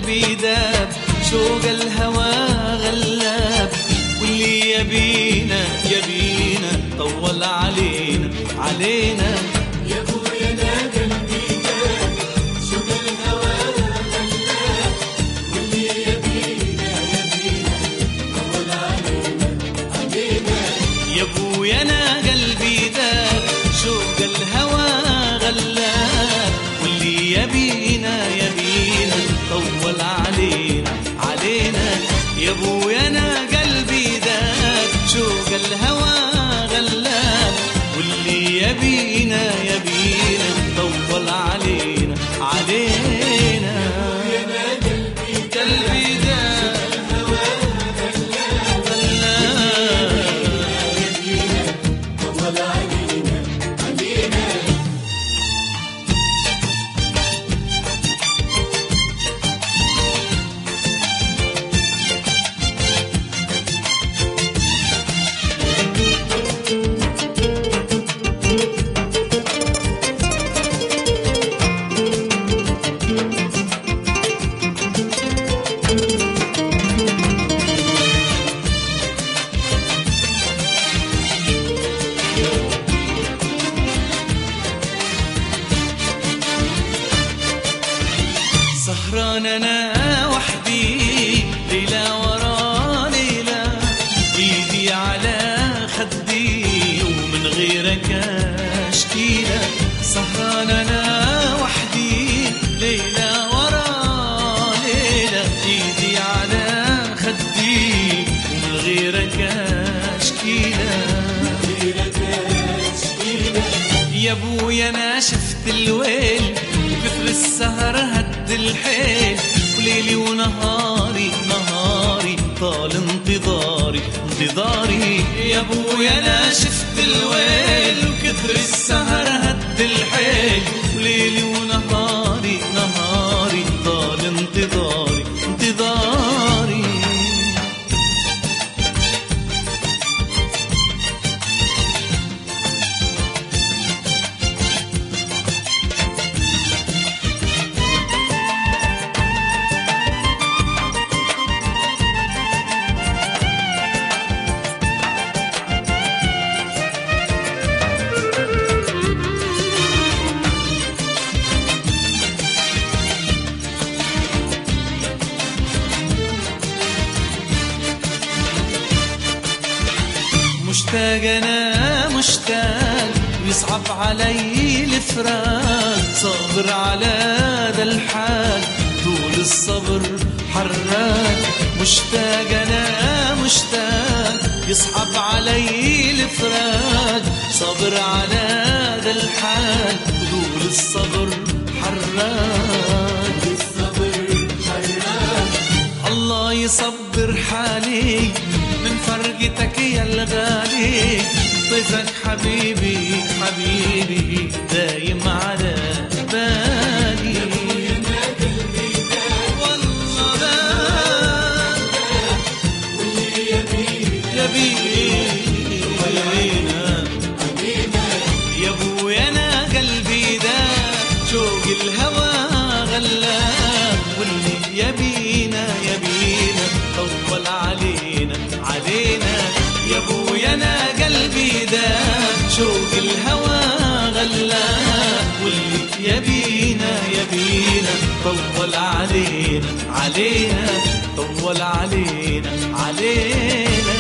قلبي داب شوق الهوى غلاب واللي يبينا يبينا طول علينا علينا يا ابويا انا قلبي داب شوق الهوى غلاب واللي يبينا يبينا طول علينا علينا يا ابويا انا قلبي داب شوق الهوى غلاب واللي يبينا يبينا طول علينا علينا يا ابويا انا قلبي داب شوق الهوى غلاب واللي يبينا يبينا طول علينا علينا يا انا قلبي قلبي داب غلاب يبينا طول علينا علينا سهران انا وحدي ليلة ورا ليلة ايدي على خدي ومن غيرك اشكيلة سهران انا وحدي ليلة ورا ليلة ايدي على خدي ومن غيرك اشكيلة غيرك اشكينا يا ابويا انا شفت الويل وكثر السهر هد الحيل وليلي ونهاري نهاري طال انتظاري انتظاري يا ابويا انا شفت الويل وكثر السهر هد الحيل وليلي ونهاري نهاري طال انتظاري انتظاري مشتاق انا مشتاق ويصعب علي الفراق صابر على ذا الحال طول الصبر حراك مشتاق انا مشتاق يصعب علي الفراق صبر على ذا الحال طول الصبر حراك الصبر حرام الله يصبر حالي من فرقتك يا الغالي طيفك حبيبي حبيبي دايم على بالي انا قلبي داب والله بال واللي يبينا يبينا علينا يا ابويا انا قلبي ده شوق الهوى غلاب واللي يبينا يبينا طول علينا علينا يا ابويا انا قلبي ده شوق الهوى غلاب واللي يبينا يبينا طول علينا علينا طول علينا علينا